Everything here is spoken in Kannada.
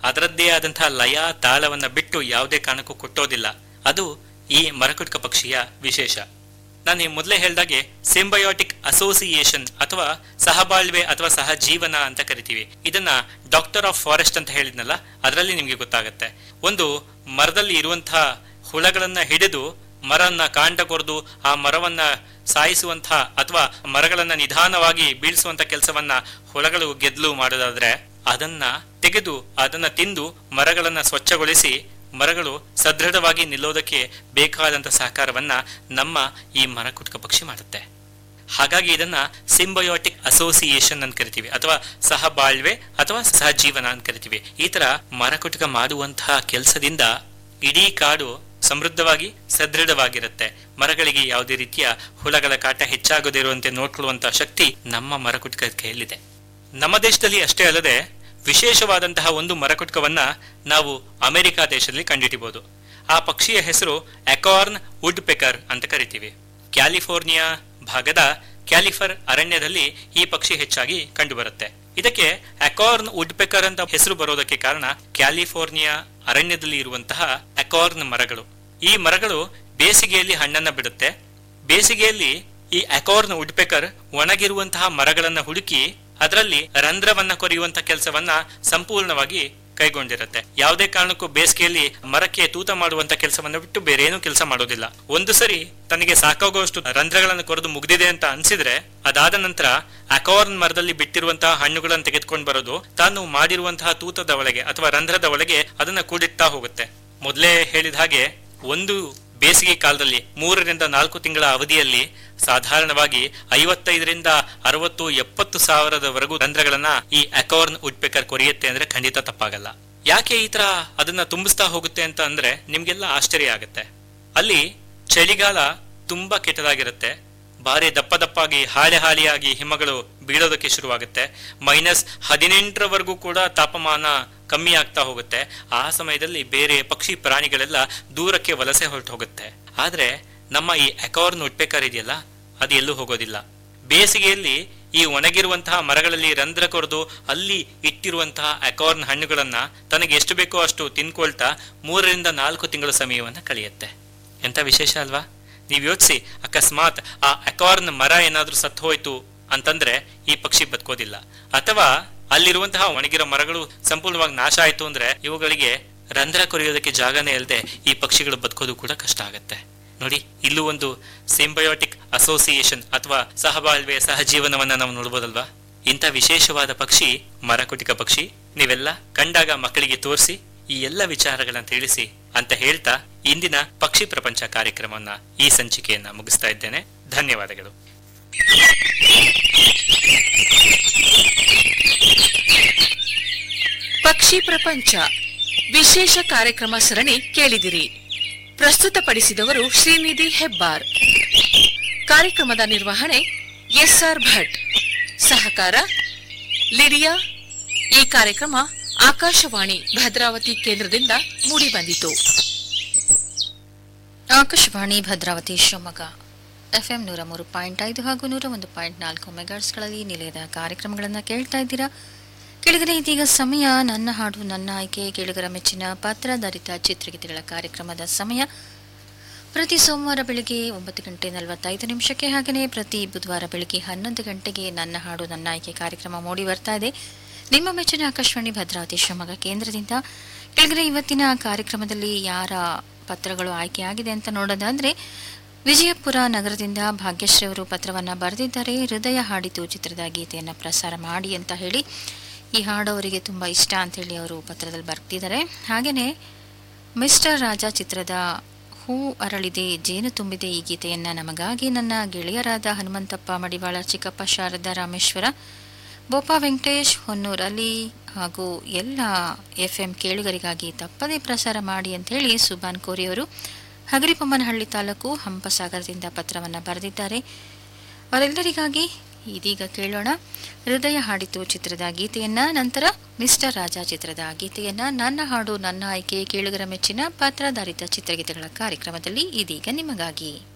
ಅದರದ್ದೇ ಆದಂತಹ ಲಯ ತಾಳವನ್ನ ಬಿಟ್ಟು ಯಾವುದೇ ಕಾರಣಕ್ಕೂ ಕೊಟ್ಟೋದಿಲ್ಲ ಅದು ಈ ಮರಕುಟ್ಕ ಪಕ್ಷಿಯ ವಿಶೇಷ ನಾನು ಈ ಮೊದಲೇ ಹೇಳ್ದಾಗೆ ಸಿಂಬಯೋಟಿಕ್ ಅಸೋಸಿಯೇಷನ್ ಅಥವಾ ಸಹಬಾಳ್ವೆ ಅಥವಾ ಸಹಜೀವನ ಅಂತ ಕರಿತೀವಿ ಇದನ್ನ ಡಾಕ್ಟರ್ ಆಫ್ ಫಾರೆಸ್ಟ್ ಅಂತ ಹೇಳಿದ್ನಲ್ಲ ಅದರಲ್ಲಿ ನಿಮ್ಗೆ ಗೊತ್ತಾಗತ್ತೆ ಒಂದು ಮರದಲ್ಲಿ ಇರುವಂತಹ ಹುಳಗಳನ್ನ ಹಿಡಿದು ಮರನ್ನ ಕಾಂಡ ಕೊರೆದು ಆ ಮರವನ್ನ ಸಾಯಿಸುವಂತಹ ಅಥವಾ ಮರಗಳನ್ನ ನಿಧಾನವಾಗಿ ಬೀಳಿಸುವಂತ ಕೆಲಸವನ್ನ ಹುಳಗಳು ಗೆದ್ಲು ಮಾಡೋದಾದ್ರೆ ಅದನ್ನ ತೆಗೆದು ಅದನ್ನ ತಿಂದು ಮರಗಳನ್ನ ಸ್ವಚ್ಛಗೊಳಿಸಿ ಮರಗಳು ಸದೃಢವಾಗಿ ನಿಲ್ಲೋದಕ್ಕೆ ಬೇಕಾದಂತ ಸಹಕಾರವನ್ನ ನಮ್ಮ ಈ ಮರಕುಟ್ಕ ಪಕ್ಷಿ ಮಾಡುತ್ತೆ ಹಾಗಾಗಿ ಇದನ್ನ ಸಿಂಬಯೋಟಿಕ್ ಅಸೋಸಿಯೇಷನ್ ಅಂತ ಕರಿತೀವಿ ಅಥವಾ ಸಹಬಾಳ್ವೆ ಅಥವಾ ಸಹಜೀವನ ಅಂತ ಕರಿತೀವಿ ಈ ತರ ಮರಕುಟುಕ ಮಾಡುವಂತಹ ಕೆಲಸದಿಂದ ಇಡೀ ಕಾಡು ಸಮೃದ್ಧವಾಗಿ ಸದೃಢವಾಗಿರುತ್ತೆ ಮರಗಳಿಗೆ ಯಾವುದೇ ರೀತಿಯ ಹುಳಗಳ ಕಾಟ ಹೆಚ್ಚಾಗದಿರುವಂತೆ ನೋಡ್ಕೊಳ್ಳುವಂತಹ ಶಕ್ತಿ ನಮ್ಮ ಮರಕುಟುಕ ಕೈಯಲ್ಲಿದೆ ನಮ್ಮ ದೇಶದಲ್ಲಿ ಅಷ್ಟೇ ಅಲ್ಲದೆ ವಿಶೇಷವಾದಂತಹ ಒಂದು ಮರಕುಟುಕವನ್ನ ನಾವು ಅಮೆರಿಕ ದೇಶದಲ್ಲಿ ಕಂಡುಹಿಡಿಬಹುದು ಆ ಪಕ್ಷಿಯ ಹೆಸರು ಅಕಾರ್ನ್ ವುಡ್ ಪೆಕರ್ ಅಂತ ಕರಿತೀವಿ ಕ್ಯಾಲಿಫೋರ್ನಿಯಾ ಭಾಗದ ಕ್ಯಾಲಿಫರ್ ಅರಣ್ಯದಲ್ಲಿ ಈ ಪಕ್ಷಿ ಹೆಚ್ಚಾಗಿ ಕಂಡುಬರುತ್ತೆ ಇದಕ್ಕೆ ಅಕಾರ್ನ್ ವುಡ್ ಪೆಕರ್ ಅಂತ ಹೆಸರು ಬರೋದಕ್ಕೆ ಕಾರಣ ಕ್ಯಾಲಿಫೋರ್ನಿಯಾ ಅರಣ್ಯದಲ್ಲಿ ಇರುವಂತಹ ಅಕಾರ್ನ್ ಮರಗಳು ಈ ಮರಗಳು ಬೇಸಿಗೆಯಲ್ಲಿ ಹಣ್ಣನ್ನ ಬಿಡುತ್ತೆ ಬೇಸಿಗೆಯಲ್ಲಿ ಈ ಅಕಾರ್ನ್ ವುಡ್ ಪೆಕರ್ ಒಣಗಿರುವಂತಹ ಮರಗಳನ್ನ ಹುಡುಕಿ ಅದರಲ್ಲಿ ರಂಧ್ರವನ್ನ ಕೊರೆಯುವಂತ ಕೆಲಸವನ್ನ ಸಂಪೂರ್ಣವಾಗಿ ಕೈಗೊಂಡಿರುತ್ತೆ ಯಾವುದೇ ಕಾರಣಕ್ಕೂ ಬೇಸಿಗೆಯಲ್ಲಿ ಮರಕ್ಕೆ ತೂತ ಮಾಡುವಂತ ಕೆಲಸವನ್ನ ಬಿಟ್ಟು ಬೇರೆ ಏನೂ ಕೆಲಸ ಮಾಡೋದಿಲ್ಲ ಒಂದು ಸರಿ ತನಗೆ ಸಾಕಾಗುವಷ್ಟು ರಂಧ್ರಗಳನ್ನು ಕೊರೆದು ಮುಗ್ದಿದೆ ಅಂತ ಅನ್ಸಿದ್ರೆ ಅದಾದ ನಂತರ ಅಕಾರ್ನ್ ಮರದಲ್ಲಿ ಬಿಟ್ಟಿರುವಂತಹ ಹಣ್ಣುಗಳನ್ನು ತೆಗೆದುಕೊಂಡು ಬರೋದು ತಾನು ಮಾಡಿರುವಂತಹ ತೂತದ ಒಳಗೆ ಅಥವಾ ರಂಧ್ರದ ಒಳಗೆ ಅದನ್ನ ಕೂಡಿಡ್ತಾ ಹೋಗುತ್ತೆ ಮೊದಲೇ ಹೇಳಿದ ಹಾಗೆ ಒಂದು ಬೇಸಿಗೆ ಕಾಲದಲ್ಲಿ ಮೂರರಿಂದ ನಾಲ್ಕು ತಿಂಗಳ ಅವಧಿಯಲ್ಲಿ ಸಾಧಾರಣವಾಗಿ ಐವತ್ತೈದರಿಂದ ಅರವತ್ತು ಎಪ್ಪತ್ತು ಸಾವಿರದವರೆಗೂ ರಂಧ್ರಗಳನ್ನ ಈ ಅಕಾರ್ನ್ ಉಡ್ಪೆಕರ್ ಕೊರಿಯುತ್ತೆ ಅಂದ್ರೆ ಖಂಡಿತ ತಪ್ಪಾಗಲ್ಲ ಯಾಕೆ ಈ ತರ ಅದನ್ನ ತುಂಬಿಸ್ತಾ ಹೋಗುತ್ತೆ ಅಂತ ಅಂದ್ರೆ ನಿಮ್ಗೆಲ್ಲ ಆಶ್ಚರ್ಯ ಆಗುತ್ತೆ ಅಲ್ಲಿ ಚಳಿಗಾಲ ತುಂಬಾ ಕೆಟ್ಟದಾಗಿರುತ್ತೆ ಭಾರಿ ದಪ್ಪ ದಪ್ಪಾಗಿ ಹಾಳೆ ಹಾಲಿಯಾಗಿ ಹಿಮಗಳು ಬೀಳೋದಕ್ಕೆ ಶುರುವಾಗುತ್ತೆ ಮೈನಸ್ ಹದಿನೆಂಟರವರೆಗೂ ಕೂಡ ತಾಪಮಾನ ಕಮ್ಮಿ ಆಗ್ತಾ ಹೋಗುತ್ತೆ ಆ ಸಮಯದಲ್ಲಿ ಬೇರೆ ಪಕ್ಷಿ ಪ್ರಾಣಿಗಳೆಲ್ಲ ದೂರಕ್ಕೆ ವಲಸೆ ಹೊರಟು ಹೋಗುತ್ತೆ ಆದ್ರೆ ನಮ್ಮ ಈ ಅಕಾರ್ನ್ ಉಟ್ಪೇಕರ್ ಇದೆಯಲ್ಲ ಅದು ಎಲ್ಲೂ ಹೋಗೋದಿಲ್ಲ ಬೇಸಿಗೆಯಲ್ಲಿ ಈ ಒಣಗಿರುವಂತಹ ಮರಗಳಲ್ಲಿ ರಂಧ್ರ ಕೊರೆದು ಅಲ್ಲಿ ಇಟ್ಟಿರುವಂತಹ ಅಕಾರ್ನ್ ಹಣ್ಣುಗಳನ್ನ ತನಗೆ ಎಷ್ಟು ಬೇಕೋ ಅಷ್ಟು ತಿನ್ಕೊಳ್ತಾ ಮೂರರಿಂದ ನಾಲ್ಕು ತಿಂಗಳ ಸಮಯವನ್ನ ಕಳೆಯುತ್ತೆ ಎಂತ ವಿಶೇಷ ಅಲ್ವಾ ನೀವ್ ಯೋಚಿಸಿ ಅಕಸ್ಮಾತ್ ಆ ಅಕಾರ್ನ್ ಮರ ಏನಾದ್ರೂ ಸತ್ತು ಹೋಯ್ತು ಅಂತಂದ್ರೆ ಈ ಪಕ್ಷಿ ಬದುಕೋದಿಲ್ಲ ಅಥವಾ ಅಲ್ಲಿರುವಂತಹ ಒಣಗಿರೋ ಮರಗಳು ಸಂಪೂರ್ಣವಾಗಿ ನಾಶ ಆಯ್ತು ಅಂದ್ರೆ ಇವುಗಳಿಗೆ ರಂಧ್ರ ಕೊರೆಯೋದಕ್ಕೆ ಜಾಗನೇ ಇಲ್ಲದೆ ಈ ಪಕ್ಷಿಗಳು ಬದುಕೋದು ಕೂಡ ಕಷ್ಟ ಆಗತ್ತೆ ನೋಡಿ ಇಲ್ಲೂ ಒಂದು ಸಿಂಬಯೋಟಿಕ್ ಅಸೋಸಿಯೇಷನ್ ಅಥವಾ ಸಹಬಾಳ್ವೆ ಸಹಜೀವನವನ್ನ ನಾವು ನೋಡ್ಬೋದಲ್ವಾ ಇಂಥ ವಿಶೇಷವಾದ ಪಕ್ಷಿ ಮರಕುಟಿಕ ಪಕ್ಷಿ ನೀವೆಲ್ಲ ಕಂಡಾಗ ಮಕ್ಕಳಿಗೆ ತೋರಿಸಿ ಈ ಎಲ್ಲ ವಿಚಾರಗಳನ್ನ ತಿಳಿಸಿ ಅಂತ ಹೇಳ್ತಾ ಇಂದಿನ ಪಕ್ಷಿ ಪ್ರಪಂಚ ಕಾರ್ಯಕ್ರಮವನ್ನ ಈ ಸಂಚಿಕೆಯನ್ನ ಮುಗಿಸ್ತಾ ಇದ್ದೇನೆ ಧನ್ಯವಾದಗಳು ಪಕ್ಷಿ ಪ್ರಪಂಚ ವಿಶೇಷ ಕಾರ್ಯಕ್ರಮ ಸರಣಿ ಕೇಳಿದಿರಿ ಪ್ರಸ್ತುತಪಡಿಸಿದವರು ಶ್ರೀನಿಧಿ ಹೆಬ್ಬಾರ್ ಕಾರ್ಯಕ್ರಮದ ನಿರ್ವಹಣೆ ಎಸ್ಆರ್ ಭಟ್ ಸಹಕಾರ ಲಿಡಿಯಾ ಈ ಕಾರ್ಯಕ್ರಮ ಆಕಾಶವಾಣಿ ಭದ್ರಾವತಿ ಕೇಂದ್ರದಿಂದ ಮೂಡಿಬಂದಿತು ಆಕಾಶವಾಣಿ ಭದ್ರಾವತಿ ಶಿವಮೊಗ್ಗ ಎಫ್ಎಂ ನೂರ ಮೂರು ಪಾಯಿಂಟ್ ಐದು ಹಾಗೂ ನೂರ ಒಂದು ಪಾಯಿಂಟ್ ನಾಲ್ಕು ಮೆಗಾಟ್ಸ್ಗಳಲ್ಲಿ ನಿಲಯದ ಕಾರ್ಯಕ್ರಮಗಳನ್ನು ಕೇಳ್ತಾ ಇದ್ದೀರಾ ಕೆಳಗಡೆ ಇದೀಗ ಸಮಯ ನನ್ನ ಹಾಡು ನನ್ನ ಆಯ್ಕೆ ಕೇಳುಗರ ಮೆಚ್ಚಿನ ಪಾತ್ರಧಾರಿತ ಚಿತ್ರಗೀತೆಗಳ ಕಾರ್ಯಕ್ರಮದ ಸಮಯ ಪ್ರತಿ ಸೋಮವಾರ ಬೆಳಗ್ಗೆ ಒಂಬತ್ತು ಗಂಟೆ ನಲವತ್ತೈದು ನಿಮಿಷಕ್ಕೆ ಹಾಗೆಯೇ ಪ್ರತಿ ಬುಧವಾರ ಬೆಳಗ್ಗೆ ಹನ್ನೊಂದು ಗಂಟೆಗೆ ನನ್ನ ಹಾಡು ನನ್ನ ಆಯ್ಕೆ ಕಾರ್ಯಕ್ರಮ ಮೂಡಿ ಬರ್ತಾ ಇದೆ ನಿಮ್ಮ ಮೆಚ್ಚಿನ ಆಕಾಶವಾಣಿ ಭದ್ರಾವತಿ ಶಿವಮೊಗ್ಗ ಕೇಂದ್ರದಿಂದ ಕೆಳಗಡೆ ಇವತ್ತಿನ ಕಾರ್ಯಕ್ರಮದಲ್ಲಿ ಯಾರ ಪತ್ರಗಳು ಆಯ್ಕೆಯಾಗಿದೆ ಅಂತ ನೋಡೋದಾದ್ರೆ ವಿಜಯಪುರ ನಗರದಿಂದ ಭಾಗ್ಯಶ್ರೀ ಅವರು ಪತ್ರವನ್ನು ಬರೆದಿದ್ದಾರೆ ಹೃದಯ ಹಾಡಿತು ಚಿತ್ರದ ಗೀತೆಯನ್ನು ಪ್ರಸಾರ ಮಾಡಿ ಅಂತ ಹೇಳಿ ಈ ಹಾಡು ಅವರಿಗೆ ತುಂಬ ಇಷ್ಟ ಅಂತೇಳಿ ಅವರು ಪತ್ರದಲ್ಲಿ ಬರ್ತಿದ್ದಾರೆ ಹಾಗೆಯೇ ಮಿಸ್ಟರ್ ರಾಜ ಚಿತ್ರದ ಹೂ ಅರಳಿದೆ ಜೇನು ತುಂಬಿದೆ ಈ ಗೀತೆಯನ್ನು ನಮಗಾಗಿ ನನ್ನ ಗೆಳೆಯರಾದ ಹನುಮಂತಪ್ಪ ಮಡಿವಾಳ ಚಿಕ್ಕಪ್ಪ ಶಾರದಾ ರಾಮೇಶ್ವರ ಬೋಪಾ ವೆಂಕಟೇಶ್ ಹೊನ್ನೂರಲ್ಲಿ ಹಾಗೂ ಎಲ್ಲ ಎಫ್ ಎಂ ಕೇಳುಗರಿಗಾಗಿ ತಪ್ಪದೇ ಪ್ರಸಾರ ಮಾಡಿ ಅಂತ ಹೇಳಿ ಸುಬಾನ್ ಕೋರಿಯವರು ಹಗರಿಬೊಮ್ಮನಹಳ್ಳಿ ತಾಲೂಕು ಹಂಪಸಾಗರದಿಂದ ಪತ್ರವನ್ನು ಬರೆದಿದ್ದಾರೆ ಅವರೆಲ್ಲರಿಗಾಗಿ ಇದೀಗ ಕೇಳೋಣ ಹೃದಯ ಹಾಡಿತು ಚಿತ್ರದ ಗೀತೆಯನ್ನ ನಂತರ ಮಿಸ್ಟರ್ ರಾಜ ಚಿತ್ರದ ಗೀತೆಯನ್ನ ನನ್ನ ಹಾಡು ನನ್ನ ಆಯ್ಕೆ ಕೇಳುಗರ ಮೆಚ್ಚಿನ ಪಾತ್ರಧಾರಿತ ಚಿತ್ರಗೀತೆಗಳ ಕಾರ್ಯಕ್ರಮದಲ್ಲಿ ಇದೀಗ ನಿಮಗಾಗಿ